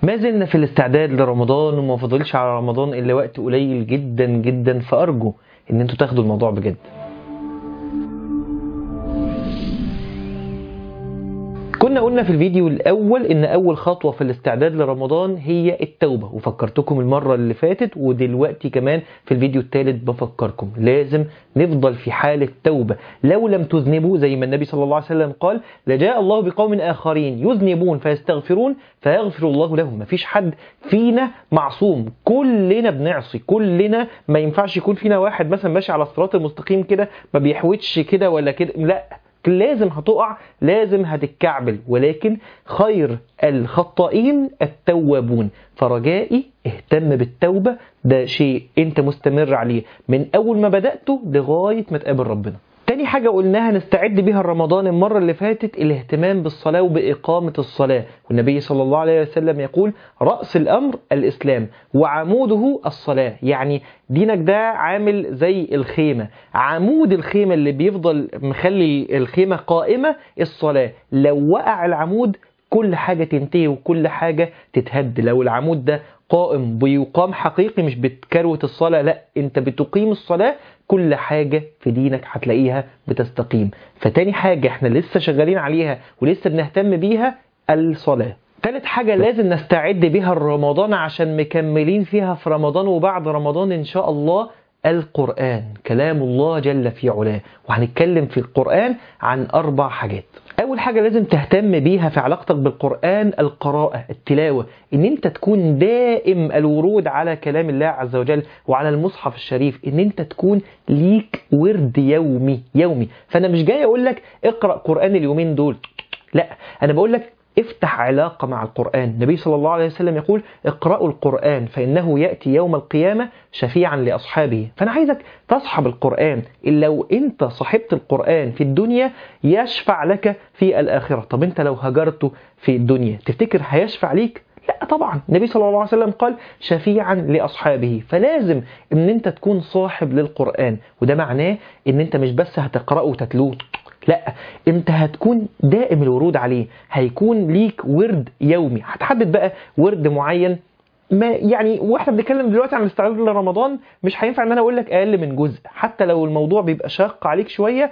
ما زلنا في الاستعداد لرمضان وما فضلش على رمضان الا وقت قليل جدا جدا فارجو ان انتوا تاخدوا الموضوع بجد كنا قلنا في الفيديو الأول إن أول خطوة في الاستعداد لرمضان هي التوبة وفكرتكم المرة اللي فاتت ودلوقتي كمان في الفيديو الثالث بفكركم لازم نفضل في حالة توبة لو لم تذنبوا زي ما النبي صلى الله عليه وسلم قال لجاء الله بقوم آخرين يذنبون فيستغفرون فيغفر الله لهم مفيش حد فينا معصوم كلنا بنعصي كلنا ما ينفعش يكون فينا واحد مثلا ماشي على الصراط المستقيم كده ما بيحوتش كده ولا كده لا لازم هتقع لازم هتتكعبل ولكن خير الخطائين التوابون فرجائي اهتم بالتوبة ده شيء انت مستمر عليه من اول ما بدأته لغاية ما تقابل ربنا تاني حاجة قلناها نستعد بيها رمضان المرة اللي فاتت الاهتمام بالصلاة وبإقامة الصلاة والنبي صلى الله عليه وسلم يقول رأس الأمر الإسلام وعموده الصلاة يعني دينك ده عامل زي الخيمة عمود الخيمة اللي بيفضل مخلي الخيمة قائمة الصلاة لو وقع العمود كل حاجة تنتهي وكل حاجة تتهد لو العمود ده قائم بيقام حقيقي مش بتكروت الصلاة لا انت بتقيم الصلاة كل حاجة في دينك هتلاقيها بتستقيم فتاني حاجة احنا لسه شغالين عليها ولسه بنهتم بيها الصلاة تالت حاجة لازم نستعد بيها رمضان عشان مكملين فيها في رمضان وبعد رمضان إن شاء الله القرآن كلام الله جل في علاه وهنتكلم في القرآن عن أربع حاجات أول حاجة لازم تهتم بيها في علاقتك بالقرآن القراءة التلاوة إن أنت تكون دائم الورود على كلام الله عز وجل وعلى المصحف الشريف إن أنت تكون ليك ورد يومي يومي فأنا مش جاي أقول لك اقرأ قرآن اليومين دول لا أنا بقول لك افتح علاقة مع القرآن النبي صلى الله عليه وسلم يقول اقرأوا القرآن فإنه يأتي يوم القيامة شفيعا لأصحابه فأنا عايزك تصحب القرآن لو أنت صحبت القرآن في الدنيا يشفع لك في الآخرة طب أنت لو هجرته في الدنيا تفتكر هيشفع ليك لا طبعا النبي صلى الله عليه وسلم قال شفيعا لأصحابه فلازم ان انت تكون صاحب للقرآن وده معناه ان انت مش بس هتقرأه وتتلوه لا انت هتكون دائم الورود عليه هيكون ليك ورد يومي هتحدد بقى ورد معين ما يعني واحنا بنتكلم دلوقتي عن الاستعداد لرمضان مش هينفع ان انا اقول لك اقل من جزء حتى لو الموضوع بيبقى شاق عليك شويه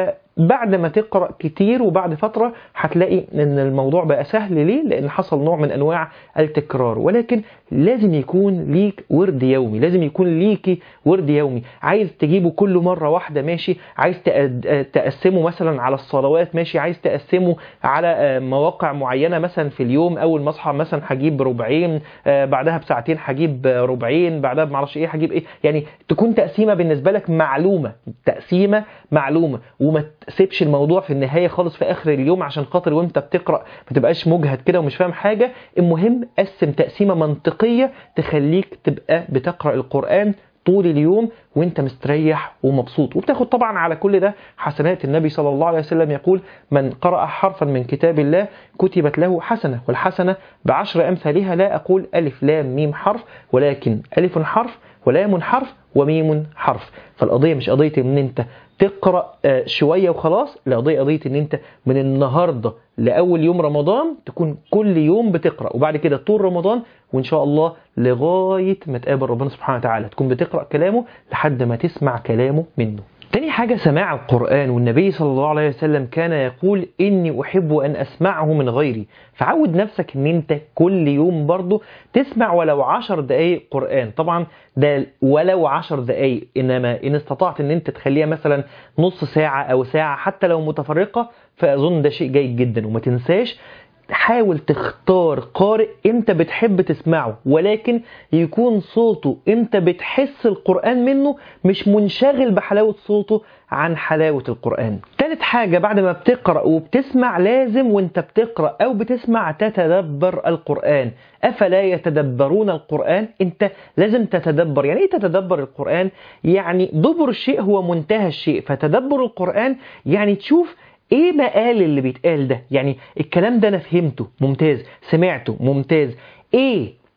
فبعد ما تقرا كتير وبعد فتره هتلاقي ان الموضوع بقى سهل ليه لان حصل نوع من انواع التكرار ولكن لازم يكون ليك ورد يومي لازم يكون ليكي ورد يومي عايز تجيبه كل مره واحده ماشي عايز تقسمه مثلا على الصلوات ماشي عايز تقسمه على مواقع معينه مثلا في اليوم اول ما اصحى مثلا هجيب ربعين بعدها بساعتين هجيب ربعين بعدها معرفش ايه هجيب ايه يعني تكون تقسيمه بالنسبه لك معلومه تقسيمه معلومه وما تسيبش الموضوع في النهايه خالص في اخر اليوم عشان خاطر وانت بتقرا ما تبقاش مجهد كده ومش فاهم حاجه المهم قسم تقسيمه منطقيه تخليك تبقى بتقرا القران طول اليوم وانت مستريح ومبسوط وبتاخد طبعا على كل ده حسنات النبي صلى الله عليه وسلم يقول من قرأ حرفا من كتاب الله كتبت له حسنة والحسنة بعشر أمثالها لا أقول ألف لام ميم حرف ولكن ألف حرف ولام حرف وميم حرف فالقضية مش قضية ان انت تقرأ شوية وخلاص القضية قضية ان انت من النهاردة لأول يوم رمضان تكون كل يوم بتقرأ وبعد كده طول رمضان وإن شاء الله لغاية ما تقابل ربنا سبحانه وتعالى تكون بتقرأ كلامه لحد ما تسمع كلامه منه تاني حاجة سماع القرآن والنبي صلى الله عليه وسلم كان يقول إني أحب أن أسمعه من غيري فعود نفسك إن أنت كل يوم برضه تسمع ولو عشر دقايق قرآن طبعا ده ولو عشر دقايق إنما إن استطعت إن أنت تخليها مثلا نص ساعة أو ساعة حتى لو متفرقة فأظن ده شيء جيد جدا وما تنساش حاول تختار قارئ انت بتحب تسمعه ولكن يكون صوته انت بتحس القرآن منه مش منشغل بحلاوة صوته عن حلاوة القرآن تالت حاجة بعد ما بتقرأ وبتسمع لازم وانت بتقرأ او بتسمع تتدبر القرآن افلا يتدبرون القرآن انت لازم تتدبر يعني ايه تتدبر القرآن يعني دبر الشيء هو منتهى الشيء فتدبر القرآن يعني تشوف ايه مقال اللي بيتقال ده يعني الكلام ده انا فهمته ممتاز سمعته ممتاز ايه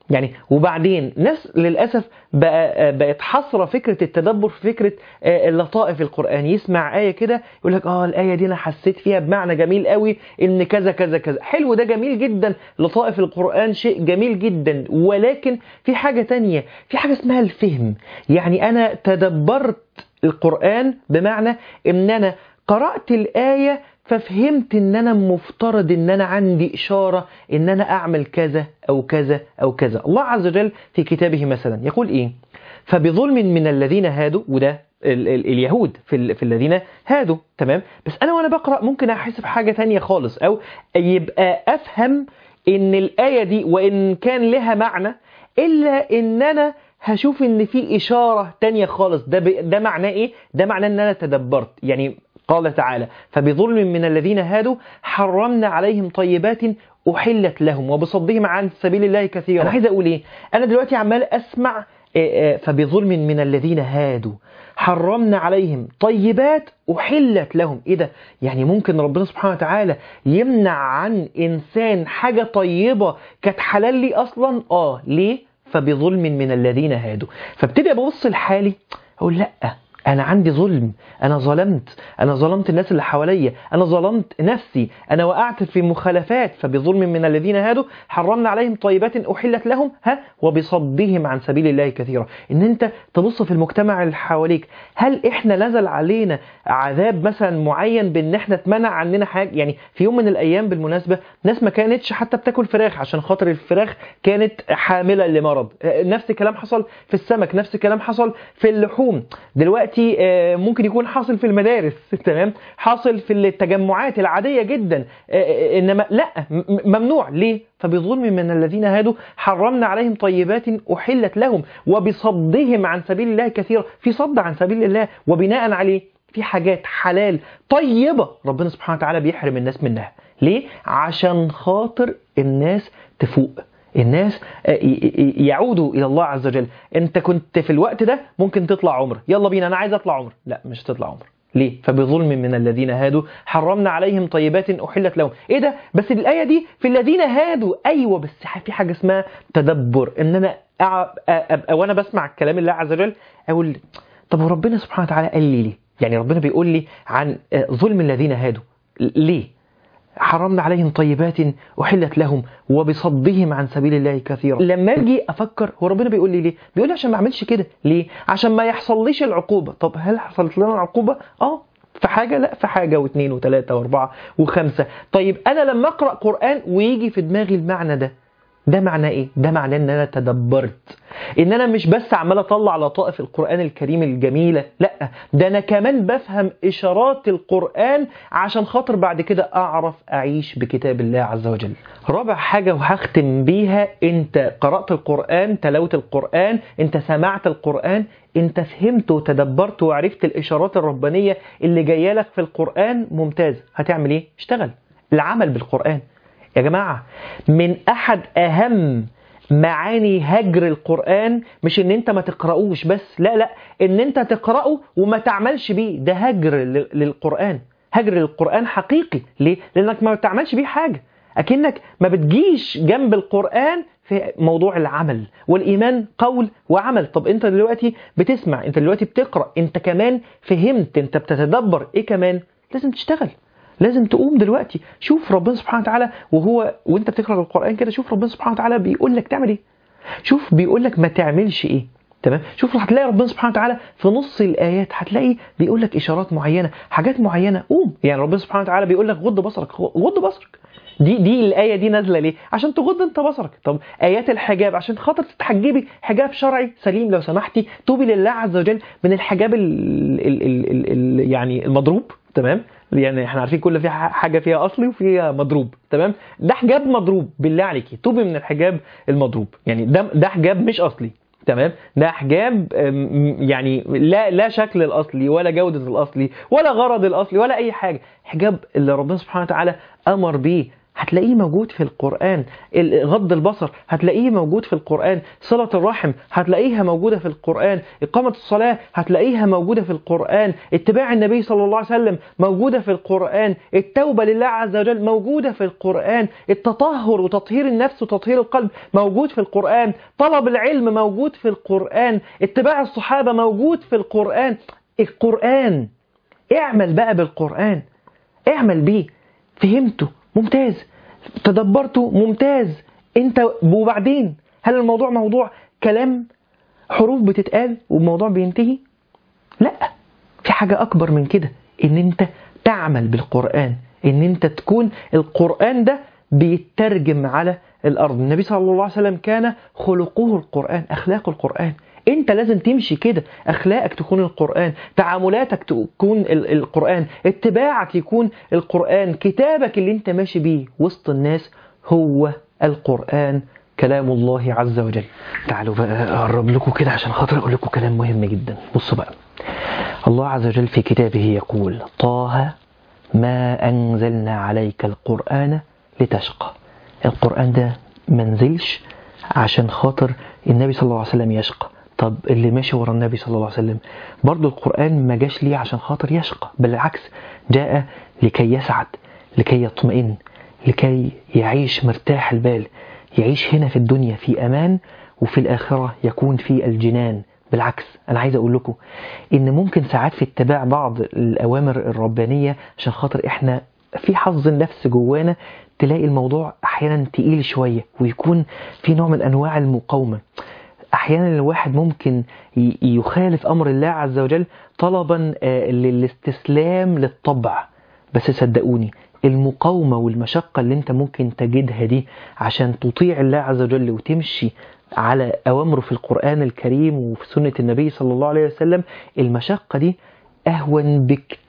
يعني وبعدين ناس للاسف بقى بقت حصره فكره التدبر في فكره آه، اللطائف القران يسمع ايه كده يقول لك اه الايه دي انا حسيت فيها بمعنى جميل قوي ان كذا كذا كذا حلو ده جميل جدا لطائف القران شيء جميل جدا ولكن في حاجه تانية في حاجه اسمها الفهم يعني انا تدبرت القران بمعنى ان انا قرات الايه ففهمت ان انا مفترض ان انا عندي اشاره ان انا اعمل كذا او كذا او كذا الله عز وجل في كتابه مثلا يقول ايه فبظلم من الذين هادوا وده ال ال اليهود في, ال في الذين هادوا تمام بس انا وانا بقرا ممكن احس بحاجه تانية خالص او يبقى افهم ان الايه دي وان كان لها معنى الا ان انا هشوف ان في اشاره تانية خالص ده ب... ده معناه ايه ده معناه ان انا تدبرت يعني قال تعالى فبظلم من الذين هادوا حرمنا عليهم طيبات احلت لهم وبصدهم عن سبيل الله كثيرا انا عايز اقول ايه انا دلوقتي عمال اسمع آه، آه، فبظلم من الذين هادوا حرمنا عليهم طيبات أحلت لهم إيه ده؟ يعني ممكن ربنا سبحانه وتعالى يمنع عن إنسان حاجة طيبة كانت حلال لي أصلا؟ آه ليه؟ فبظلم من الذين هادوا فابتدي أبص لحالي أقول لأ أنا عندي ظلم أنا ظلمت أنا ظلمت الناس اللي حواليا أنا ظلمت نفسي أنا وقعت في مخالفات فبظلم من الذين هادوا حرمنا عليهم طيبات أحلت لهم ها وبصدهم عن سبيل الله كثيرا إن أنت تبص في المجتمع اللي حواليك هل إحنا نزل علينا عذاب مثلا معين بإن إحنا اتمنع عننا حاجة يعني في يوم من الأيام بالمناسبة ناس ما كانتش حتى بتاكل فراخ عشان خاطر الفراخ كانت حاملة لمرض نفس الكلام حصل في السمك نفس الكلام حصل في اللحوم دلوقتي آه، ممكن يكون حاصل في المدارس تمام حاصل في التجمعات العادية جدا آه، آه، إنما لا م- ممنوع ليه فبظلم من الذين هادوا حرمنا عليهم طيبات أحلت لهم وبصدهم عن سبيل الله كثيرا في صد عن سبيل الله وبناء عليه في حاجات حلال طيبة ربنا سبحانه وتعالى بيحرم الناس منها ليه؟ عشان خاطر الناس تفوق الناس آه، ي- ي- يعودوا الى الله عز وجل انت كنت في الوقت ده ممكن تطلع عمره يلا بينا انا عايز اطلع عمره لا مش هتطلع عمره ليه فبظلم من الذين هادوا حرمنا عليهم طيبات احلت لهم ايه ده بس الايه دي في الذين هادوا ايوه بس في حاجه اسمها تدبر ان انا أع- ابقى وانا بسمع كلام الله عز وجل اقول طب وربنا سبحانه وتعالى قال لي ليه يعني ربنا بيقول لي عن آه، ظلم الذين هادوا ليه حرمنا عليهم طيبات أحلت لهم وبصدهم عن سبيل الله كثيرا لما اجي افكر هو ربنا بيقول لي ليه بيقول لي عشان ما اعملش كده ليه عشان ما يحصليش العقوبة طب هل حصلت لنا العقوبة اه في حاجة لا في حاجة واثنين وثلاثة واربعة وخمسة طيب انا لما اقرأ قرآن ويجي في دماغي المعنى ده ده معناه ايه ده معناه ان انا تدبرت ان انا مش بس عمال اطلع لطائف القران الكريم الجميله لا ده انا كمان بفهم اشارات القران عشان خاطر بعد كده اعرف اعيش بكتاب الله عز وجل رابع حاجه وهختم بيها انت قرات القران تلاوه القران انت سمعت القران انت فهمت وتدبرت وعرفت الاشارات الربانيه اللي جايه لك في القران ممتاز هتعمل ايه اشتغل العمل بالقران يا جماعة من أحد أهم معاني هجر القرآن مش ان انت ما تقرأوش بس لا لا ان انت تقرأه وما تعملش بيه ده هجر ل- للقرآن هجر للقرآن حقيقي ليه؟ لانك ما بتعملش بيه حاجة اكنك ما بتجيش جنب القرآن في موضوع العمل والايمان قول وعمل طب انت دلوقتي بتسمع انت دلوقتي بتقرأ انت كمان فهمت انت بتتدبر ايه كمان لازم تشتغل لازم تقوم دلوقتي شوف ربنا سبحانه وتعالى وهو وانت بتقرا القران كده شوف ربنا سبحانه وتعالى بيقول لك تعمل ايه شوف بيقول لك ما تعملش ايه تمام شوف هتلاقي ربنا سبحانه وتعالى في نص الايات هتلاقي بيقول لك اشارات معينه حاجات معينه قوم يعني ربنا سبحانه وتعالى بيقول لك غض بصرك غض بصرك دي دي الايه دي نازله ليه عشان تغض انت بصرك طب ايات الحجاب عشان خاطر تتحجبي حجاب شرعي سليم لو سمحتي توبي لله عز وجل من الحجاب ال ال ال ال ال يعني المضروب تمام يعني احنا عارفين كل فيها حاجه فيها اصلي وفيها مضروب تمام ده حجاب مضروب بالله عليكي توبي من الحجاب المضروب يعني ده ده حجاب مش اصلي تمام ده حجاب أم، يعني لا لا شكل الاصلي ولا جوده الاصلي ولا غرض الاصلي ولا اي حاجه حجاب اللي ربنا سبحانه وتعالى امر بيه هتلاقيه موجود في القرآن ال- غض البصر هتلاقيه موجود في القرآن صلة الرحم هتلاقيها موجودة في القرآن إقامة الصلاة هتلاقيها موجودة في القرآن اتباع النبي صلى الله عليه وسلم موجودة في القرآن التوبة لله عز وجل موجودة في القرآن التطهر وتطهير النفس وتطهير القلب موجود في القرآن طلب العلم موجود في القرآن اتباع الصحابة موجود في القرآن القرآن اعمل بقى بالقرآن اعمل بيه فهمته ممتاز تدبرته ممتاز انت وبعدين هل الموضوع موضوع كلام حروف بتتقال والموضوع بينتهي لا في حاجة أكبر من كده إن أنت تعمل بالقرآن إن أنت تكون القرآن ده بيترجم على الأرض النبي صلى الله عليه وسلم كان خلقه القرآن أخلاق القرآن انت لازم تمشي كده اخلاقك تكون القران تعاملاتك تكون ال- القران اتباعك يكون القران كتابك اللي انت ماشي بيه وسط الناس هو القران كلام الله عز وجل تعالوا بقى اقرب لكم كده عشان خاطر اقول لكم كلام مهم جدا بصوا بقى الله عز وجل في كتابه يقول طه ما انزلنا عليك القران لتشقى القران ده منزلش عشان خاطر النبي صلى الله عليه وسلم يشقى طب اللي ماشي ورا النبي صلى الله عليه وسلم برضو القرآن ما جاش ليه عشان خاطر يشقى بالعكس جاء لكي يسعد لكي يطمئن لكي يعيش مرتاح البال يعيش هنا في الدنيا في أمان وفي الآخرة يكون في الجنان بالعكس أنا عايز أقول لكم إن ممكن ساعات في اتباع بعض الأوامر الربانية عشان خاطر إحنا في حظ النفس جوانا تلاقي الموضوع أحيانا تقيل شوية ويكون في نوع من أنواع المقاومة احيانا الواحد ممكن ي- يخالف امر الله عز وجل طلبا آه، للاستسلام للطبع بس صدقوني المقاومة والمشقة اللي انت ممكن تجدها دي عشان تطيع الله عز وجل وتمشي على أوامره في القرآن الكريم وفي سنة النبي صلى الله عليه وسلم المشقة دي أهون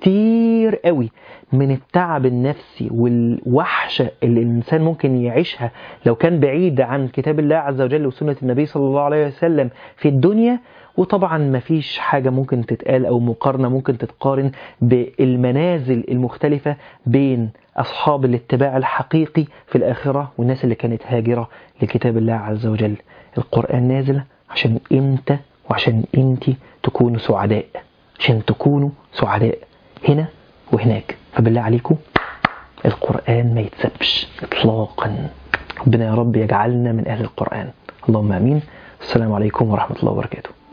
بكتير قوي من التعب النفسي والوحشة اللي الإنسان ممكن يعيشها لو كان بعيد عن كتاب الله عز وجل وسنة النبي صلى الله عليه وسلم في الدنيا وطبعا مفيش حاجة ممكن تتقال أو مقارنة ممكن تتقارن بالمنازل المختلفة بين أصحاب الاتباع الحقيقي في الآخرة والناس اللي كانت هاجرة لكتاب الله عز وجل القرآن نازل عشان انت وعشان انت تكونوا سعداء عشان تكونوا سعداء هنا وهناك فبالله عليكم القرآن ما يتسبش إطلاقا ربنا يا رب يجعلنا من أهل القرآن اللهم آمين السلام عليكم ورحمة الله وبركاته